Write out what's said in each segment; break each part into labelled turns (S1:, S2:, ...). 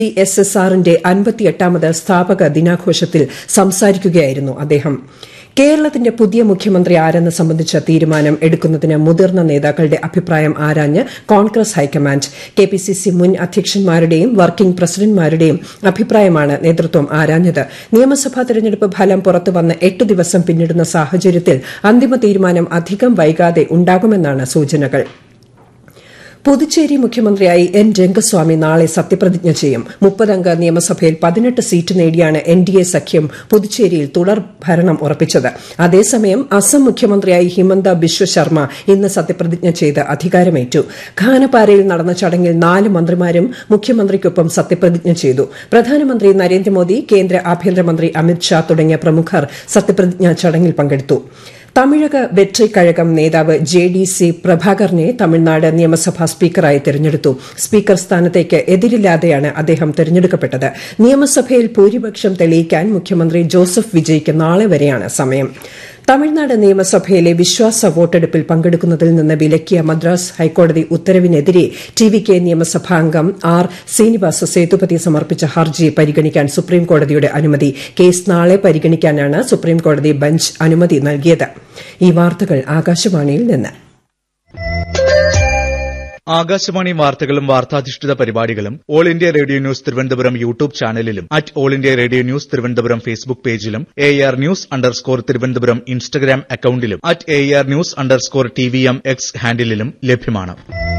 S1: S S ആറിന്റെ അൻപത്തിയെട്ടാമത് സ്ഥാപക ദിനാഘോഷത്തിൽ സംസാരിക്കുകയായിരുന്നു അദ്ദേഹം കേരളത്തിന്റെ പുതിയ മുഖ്യമന്ത്രി ആരെന്ന് സംബന്ധിച്ച തീരുമാനം എടുക്കുന്നതിന് മുതിർന്ന നേതാക്കളുടെ അഭിപ്രായം ആരാഞ്ഞ് കോൺഗ്രസ് ഹൈക്കമാൻഡ് കെപിസിസി മുൻ അധ്യക്ഷന്മാരുടെയും വർക്കിംഗ് പ്രസിഡന്റുമാരുടെയും അഭിപ്രായമാണ് നേതൃത്വം ആരാഞ്ഞത് നിയമസഭാ തെരഞ്ഞെടുപ്പ് ഫലം പുറത്തുവന്ന് എട്ട് ദിവസം പിന്നിടുന്ന സാഹചര്യത്തിൽ അന്തിമ തീരുമാനം അധികം വൈകാതെ ഉണ്ടാകുമെന്നാണ് സൂചനകൾ പുതുച്ചേരി മുഖ്യമന്ത്രിയായി എൻ രംഗസ്വാമി നാളെ സത്യപ്രതിജ്ഞ ചെയ്യും മുപ്പതംഗ നിയമസഭയിൽ പതിനെട്ട് സീറ്റ് നേടിയാണ് എൻ ഡി എ സഖ്യം പുതുച്ചേരിയിൽ തുടർ ഭരണം ഉറപ്പിച്ചത് അതേസമയം അസം മുഖ്യമന്ത്രിയായി ഹിമന്ത ബിശ്വ ശർമ്മ ഇന്ന് സത്യപ്രതിജ്ഞ ചെയ്ത് അധികാരമേറ്റു ഖാനപാരയിൽ നടന്ന ചടങ്ങിൽ നാല് മന്ത്രിമാരും മുഖ്യമന്ത്രിക്കൊപ്പം സത്യപ്രതിജ്ഞ ചെയ്തു പ്രധാനമന്ത്രി നരേന്ദ്രമോദി കേന്ദ്ര ആഭ്യന്തരമന്ത്രി അമിത്ഷാ തുടങ്ങിയ പ്രമുഖർ സത്യപ്രതിജ്ഞാ ചടങ്ങിൽ പങ്കെടുത്തു തമിഴക വെട്രി കഴകം നേതാവ് ജെ ഡി സി പ്രഭാകറിനെ തമിഴ്നാട് നിയമസഭാ സ്പീക്കറായി തെരഞ്ഞെടുത്തു സ്പീക്കർ സ്ഥാനത്തേക്ക് എതിരില്ലാതെയാണ് അദ്ദേഹം തെരഞ്ഞെടുക്കപ്പെട്ടത് നിയമസഭയിൽ ഭൂരിപക്ഷം തെളിയിക്കാൻ മുഖ്യമന്ത്രി ജോസഫ് വിജയ്ക്ക് നാളെ വരെയാണ് സമയം തമിഴ്നാട് നിയമസഭയിലെ വിശ്വാസ വോട്ടെടുപ്പിൽ പങ്കെടുക്കുന്നതിൽ നിന്ന് വിലക്കിയ മദ്രാസ് ഹൈക്കോടതി ഉത്തരവിനെതിരെ ടി വി കെ നിയമസഭാംഗം ആർ ശ്രീനിവാസ സേതുപതി സമർപ്പിച്ച ഹർജി പരിഗണിക്കാൻ സുപ്രീംകോടതിയുടെ അനുമതി കേസ് നാളെ പരിഗണിക്കാനാണ് സുപ്രീംകോടതി ബെഞ്ച് അനുമതി നൽകിയത് ഈ വാർത്തകൾ ആകാശവാണിയിൽ നിന്ന്
S2: ആകാശവാണി വാർത്തകളും വാർത്താധിഷ്ഠിത പരിപാടികളും All India Radio News Thiruvananthapuram YouTube ചാനലിലും at All India Radio News Thiruvananthapuram Facebook പേജിലും A R News underscore Thiruvananthapuram Instagram അക്കൌണ്ടിലും at A R News underscore T V M X ഹാൻഡിലും ലഭ്യമാണ്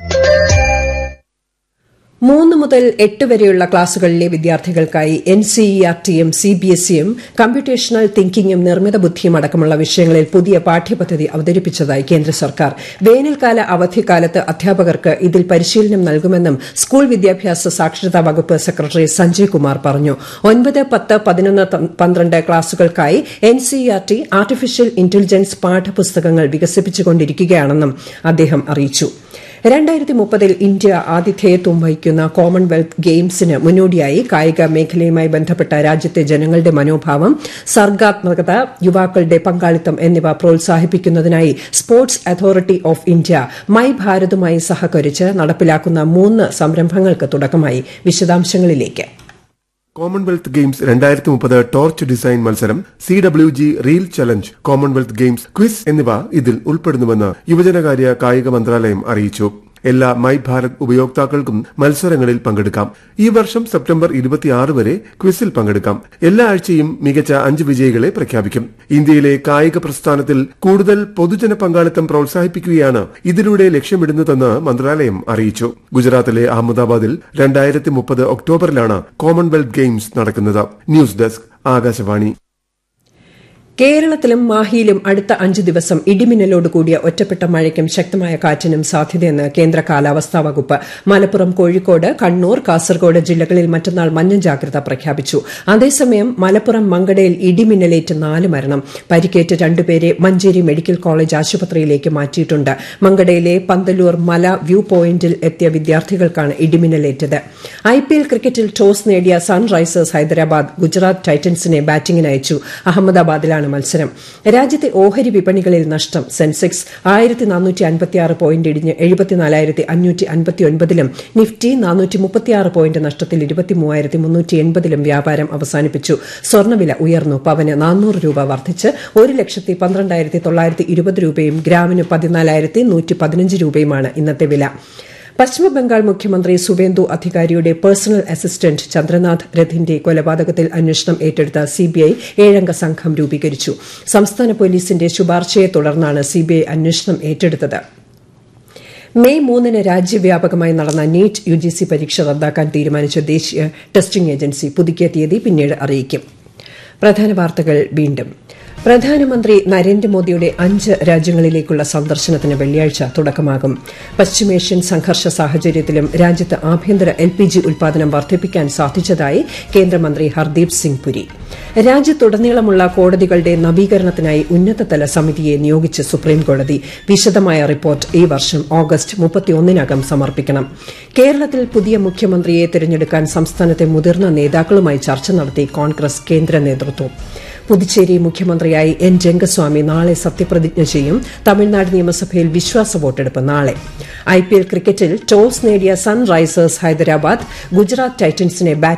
S1: മൂന്ന് മുതൽ എട്ട് വരെയുള്ള ക്ലാസുകളിലെ വിദ്യാർത്ഥികൾക്കായി എൻ സിഇആർടിയും സിബിഎസ്ഇയും കമ്പ്യൂട്ടേഷണൽ തിങ്കിങ്ങും നിർമ്മിത ബുദ്ധിയും അടക്കമുള്ള വിഷയങ്ങളിൽ പുതിയ പാഠ്യപദ്ധതി അവതരിപ്പിച്ചതായി കേന്ദ്ര സർക്കാർ വേനൽക്കാല അവധിക്കാലത്ത് അധ്യാപകർക്ക് ഇതിൽ പരിശീലനം നൽകുമെന്നും സ്കൂൾ വിദ്യാഭ്യാസ സാക്ഷരതാ വകുപ്പ് സെക്രട്ടറി സഞ്ജയ് കുമാർ പറഞ്ഞു ഒൻപത് പത്ത് പതിനൊന്ന് പന്ത്രണ്ട് ക്ലാസുകൾക്കായി എൻ സിഇആർടി ആർട്ടിഫിഷ്യൽ ഇന്റലിജൻസ് പാഠപുസ്തകങ്ങൾ വികസിപ്പിച്ചുകൊണ്ടിരിക്കുകയാണെന്നും അദ്ദേഹം അറിയിച്ചു രണ്ടായിരത്തി മുപ്പതിൽ ഇന്ത്യ ആതിഥേയത്വം വഹിക്കുന്ന കോമൺവെൽത്ത് ഗെയിംസിന് മുന്നോടിയായി കായിക മേഖലയുമായി ബന്ധപ്പെട്ട രാജ്യത്തെ ജനങ്ങളുടെ മനോഭാവം സർഗാത്മകത യുവാക്കളുടെ പങ്കാളിത്തം എന്നിവ പ്രോത്സാഹിപ്പിക്കുന്നതിനായി Sports Authority of India My ഭാരതുമായി സഹകരിച്ച് നടപ്പിലാക്കുന്ന മൂന്ന് സംരംഭങ്ങൾക്ക് തുടക്കമായി വിശദാംശങ്ങളിലേക്ക്
S3: കോമൺവെൽത്ത് ഗെയിംസ് രണ്ടായിരത്തി മുപ്പത് ടോർച്ച് ഡിസൈൻ മത്സരം C W G reel challenge Commonwealth Games quiz എന്നിവ ഇതിൽ ഉൾപ്പെടുന്നുവെന്ന് യുവജനകാര്യ കായിക മന്ത്രാലയം അറിയിച്ചു എല്ലാ മൈ ഭാരത് ഉപയോക്താക്കൾക്കും മത്സരങ്ങളിൽ പങ്കെടുക്കാം ഈ വർഷം സെപ്റ്റംബർ ഇരുപത്തിയാറ് വരെ ക്വിസിൽ പങ്കെടുക്കാം എല്ലാ ആഴ്ചയും മികച്ച അഞ്ച് വിജയികളെ പ്രഖ്യാപിക്കും ഇന്ത്യയിലെ കായിക പ്രസ്ഥാനത്തിൽ കൂടുതൽ പൊതുജന പങ്കാളിത്തം പ്രോത്സാഹിപ്പിക്കുകയാണ് ഇതിലൂടെ ലക്ഷ്യമിടുന്നതെന്ന് മന്ത്രാലയം അറിയിച്ചു ഗുജറാത്തിലെ അഹമ്മദാബാദിൽ രണ്ടായിരത്തി മുപ്പത് ഒക്ടോബറിലാണ് കോമൺവെൽത്ത് ഗെയിംസ് നടക്കുന്നത് ന്യൂസ് ഡെസ്ക് ആകാശവാണി
S1: കേരളത്തിലും മാഹിയിലും അടുത്ത അഞ്ച് ദിവസം ഇടിമിന്നലോട് കൂടിയ ഒറ്റപ്പെട്ട മഴയ്ക്കും ശക്തമായ കാറ്റിനും സാധ്യതയെന്ന് കേന്ദ്ര കാലാവസ്ഥാ വകുപ്പ് മലപ്പുറം കോഴിക്കോട് കണ്ണൂർ കാസർഗോഡ് ജില്ലകളിൽ മറ്റന്നാൾ മഞ്ഞ ജാഗ്രത പ്രഖ്യാപിച്ചു അതേസമയം മലപ്പുറം മങ്കടയിൽ ഇടിമിന്നലേറ്റ് നാല് മരണം പരിക്കേറ്റ് രണ്ടുപേരെ മഞ്ചേരി മെഡിക്കൽ കോളേജ് ആശുപത്രിയിലേക്ക് മാറ്റിയിട്ടുണ്ട് മങ്കടയിലെ പന്തലൂർ മല വ്യൂ പോയിന്റിൽ എത്തിയ വിദ്യാർത്ഥികൾക്കാണ് ഇടിമിന്നലേറ്റത് ഐപിഎൽ ക്രിക്കറ്റിൽ ടോസ് നേടിയ സൺറൈസേഴ്സ് ഹൈദരാബാദ് ഗുജറാത്ത് ടൈറ്റൻസിനെ ബാറ്റിംഗിന് അയച്ചു അഹമ്മദാബാദിലാണ് മത്സരം രാജ്യത്തെ ഓഹരി വിപണികളിൽ നഷ്ടം സെൻസെക്സ് ആയിരത്തി നാനൂറ്റി അൻപത്തിയാറ് പോയിന്റ് ഇടിഞ്ഞ് എഴുപത്തിനാലായിരത്തി അഞ്ഞൂറ്റി അൻപത്തിയൊൻപതിലും നിഫ്റ്റി നാനൂറ്റി മുപ്പത്തിയാറ് പോയിന്റ് നഷ്ടത്തിൽ ഇരുപത്തിമൂവായിരത്തി മുന്നൂറ്റി എൺപതിലും വ്യാപാരം അവസാനിപ്പിച്ചു സ്വർണ്ണവില ഉയർന്നു പവന് നാനൂറ് രൂപ വർദ്ധിച്ച് ഒരു ലക്ഷത്തി പന്ത്രണ്ടായിരത്തി തൊള്ളായിരത്തി ഇരുപത് രൂപയും ഗ്രാമിന് പതിനാലായിരത്തി നൂറ്റി പതിനഞ്ച് രൂപയുമാണ് ഇന്നത്തെ വില പശ്ചിമബംഗാൾ മുഖ്യമന്ത്രി സുവേന്ദു അധികാരിയുടെ പേഴ്സണൽ അസിസ്റ്റന്റ് ചന്ദ്രനാഥ് രഥിന്റെ കൊലപാതകത്തിൽ അന്വേഷണം ഏറ്റെടുത്ത സിബിഐ ഏഴംഗ സംഘം രൂപീകരിച്ചു സംസ്ഥാന പോലീസിന്റെ ശുപാർശയെ തുടർന്നാണ് സിബിഐ അന്വേഷണം ഏറ്റെടുത്തത് മെയ് മൂന്നിന് രാജ്യവ്യാപകമായി നടന്ന നീറ്റ് യുജിസി പരീക്ഷ റദ്ദാക്കാൻ തീരുമാനിച്ച ദേശീയ ടെസ്റ്റിംഗ് ഏജൻസി പുതുക്കിയ തീയതി പിന്നീട് അറിയിക്കും പ്രധാന വാർത്തകൾ വീണ്ടും പ്രധാനമന്ത്രി നരേന്ദ്രമോദിയുടെ അഞ്ച് രാജ്യങ്ങളിലേക്കുള്ള സന്ദർശനത്തിന് വെള്ളിയാഴ്ച തുടക്കമാകും പശ്ചിമേഷ്യൻ സംഘർഷ സാഹചര്യത്തിലും രാജ്യത്ത് ആഭ്യന്തര എൽ പി ജി ഉൽപാദനം വർദ്ധിപ്പിക്കാൻ സാധിച്ചതായി കേന്ദ്രമന്ത്രി ഹർദീപ് സിംഗ് പുരി രാജ്യത്തുടനീളമുള്ള കോടതികളുടെ നവീകരണത്തിനായി ഉന്നതതല സമിതിയെ നിയോഗിച്ച് സുപ്രീംകോടതി വിശദമായ റിപ്പോർട്ട് ഈ വർഷം ഓഗസ്റ്റ് മുപ്പത്തിയൊന്നിനകം സമർപ്പിക്കണം കേരളത്തിൽ പുതിയ മുഖ്യമന്ത്രിയെ തിരഞ്ഞെടുക്കാൻ സംസ്ഥാനത്തെ മുതിർന്ന നേതാക്കളുമായി ചർച്ച നടത്തി കോൺഗ്രസ് കേന്ദ്ര നേതൃത്വം പുതുച്ചേരി മുഖ്യമന്ത്രിയായി എൻ രംഗസ്വാമി നാളെ സത്യപ്രതിജ്ഞ ചെയ്യും തമിഴ്നാട് നിയമസഭയിൽ വിശ്വാസ വോട്ടെടുപ്പ് നാളെ ഐപിഎൽ ക്രിക്കറ്റിൽ ടോസ് നേടിയ സൺറൈസേഴ്സ് ഹൈദരാബാദ് ഗുജറാത്ത് ടൈറ്റൻസിനെ ബാറ്റ്